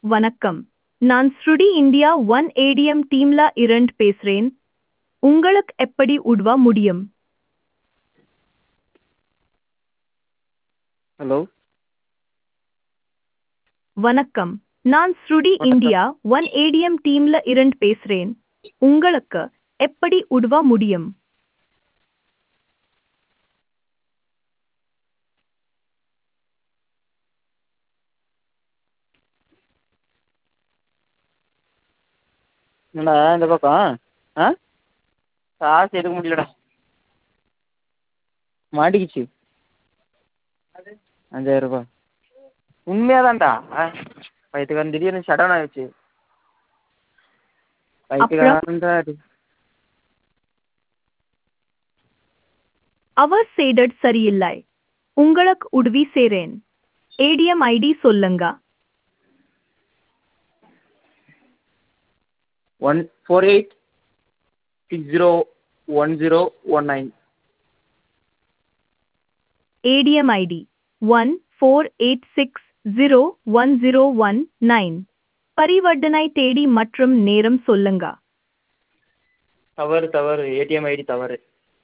வணக்கம் நான் ஸ்ருடி இந்தியா ஒன் ஏடிஎம் டீம்ல இரண்டு பேசுறேன் உங்களுக்கு எப்படி உதவ முடியும் ஹலோ வணக்கம் நான் ஸ்ருடி வணக்கம். இந்தியா ஒன் ஏடிஎம் டீம்ல இரண்டு பேசுறேன் உங்களுக்கு எப்படி உதவ முடியும் என்னடா இந்த பக்கம் ஆ காசு எடுக்க முடியலடா மாட்டிக்கிச்சு அஞ்சாயிரம் ரூபாய் உண்மையாதான்டா பைத்தியக்காரன் திடீர்னு ஷடன் ஆயிடுச்சு பைத்தியக்காரன்டா அது அவர் செய்தது சரியில்லை உங்களுக்கு உதவி செய்றேன் ஏடிஎம் ஐடி சொல்லுங்க one four eight six zero one zero one nine ATM ID one four eight six zero one zero one nine பரிவர்த்தனை தேதி மற்றும் நேரம் சொல்லுங்க தவறு தவறு ஏடிஎம் ஐடி தவறு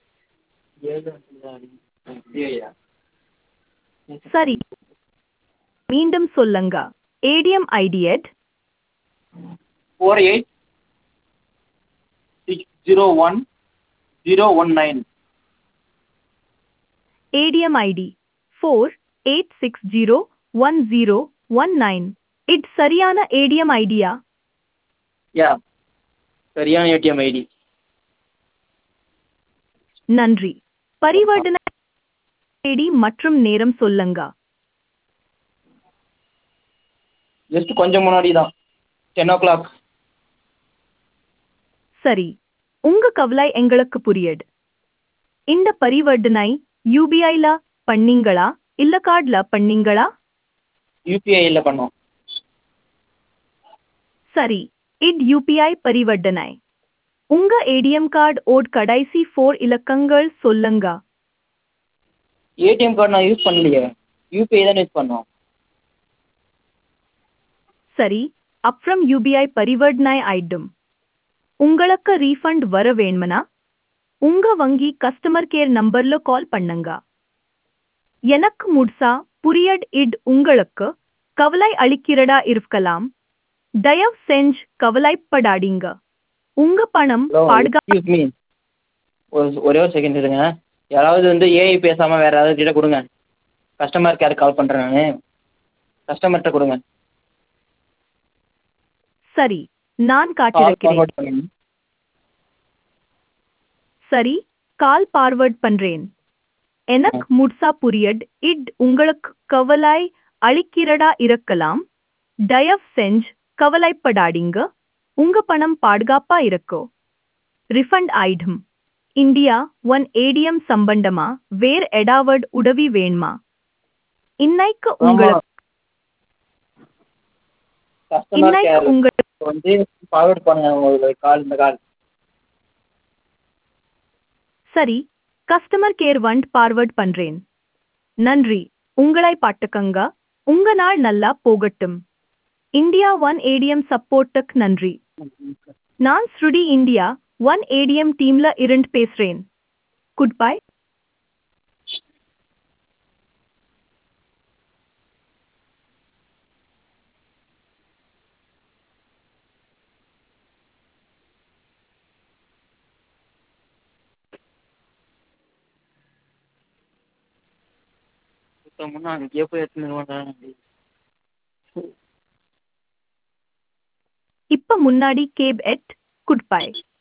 சரி மீண்டும் சொல்லுங்க ATM ID eight four eight six zero one zero one nine ATM ID four eight six zero one zero one nine இது சரியான ஏடிஎம் ஐடியா யா சரியான ஏடிஎம் ஐடி நன்றி பரிவர்த்தனை தேதி மற்றும் நேரம் சொல்லுங்க ஜஸ்ட் கொஞ்சம் முன்னாடி தான் டென் ஓ கிளாக் சரி உங்க கவலை எங்களுக்கு புரியுது இந்த பரிவர்த்தனை யூபிஐல பண்ணீங்களா இல்ல கார்டுல பண்ணீங்களா யூபிஐயில் பண்ணோம் சரி இது யூபிஐ பரிவர்த்தனை உங்க ஏடிஎம் கார்டு ஓட் கடைசி ஃபோர் இலக்கங்கள் சொல்லுங்க ஏடிஎம் கார்டு நான் யூஸ் பண்ணலையே யூபிஐ தான் யூஸ் பண்ணோம் சரி அப்புறம் யூபிஐ பரிவர்த்தனை ஆயிடும் உங்களுக்கு ரீஃபண்ட் வர வேணுமனா உங்க வங்கி கஸ்டமர் கேர் நம்பர்ல கால் பண்ணுங்க எனக்கு முழுசா புரியட் இட் உங்களுக்கு கவலை அளிக்கிறதா இருக்கலாம் தயவு செஞ்சு கவலைப்படாதீங்க உங்க பணம் ஹலோ பாதுகா எக்ஸ்கியூஸ் மீ ஒரு ஒரே ஒரு செகண்ட் இருங்க யாராவது வந்து ஏஐ பேசாமல் வேறு யாராவது கிட்ட கொடுங்க கஸ்டமர் கேருக்கு கால் பண்ணுறேன் நான் கஸ்டமர்கிட்ட கொடுங்க சரி நான் கால் காட்டிருக்கிறேன் ஃபார்வர்ட் பண்ணுங்க சரி கால் ஃபார்வர்ட் பண்றேன் எனக்கு முழுசா புரியட் இட் உங்களுக்கு கவலை அளிக்கிறதா இருக்கலாம் தயவு செஞ்சு கவலைப்படாதீங்க உங்க பணம் பாதுகாப்பா இருக்கோ ரிஃபண்ட் ஆயிடும் இந்தியா ஒன் ஏடிஎம் சம்பந்தமா வேற எடாவட் உதவி வேணுமா இன்னைக்கு உங்களுக்கு கஸ்டமர் இன்னைக்கு கேர் உங்களுக்கு வந்து ஃபார்வர்ட் பண்ணுங்க உங்களுக்கு கால் இந்த கால் சரி கஸ்டமர் கேர் வண்ட் ஃபார்வர்ட் பண்றேன் நன்றி உங்களை பாட்டுக்கங்க உங்க நாள் நல்லா போகட்டும் இந்தியா ஒன் ஏடிஎம் சப்போர்ட்டுக்கு நன்றி நான் ஸ்ருடி இந்தியா ஒன் ஏடிஎம் டீம்ல இருந்து பேசுறேன் குட் பை சுத்தமுன்னா அங்கேயே போய் எடுத்துன்னு வருவாங்க இப்ப முன்னாடி கேப் எட் குட் பை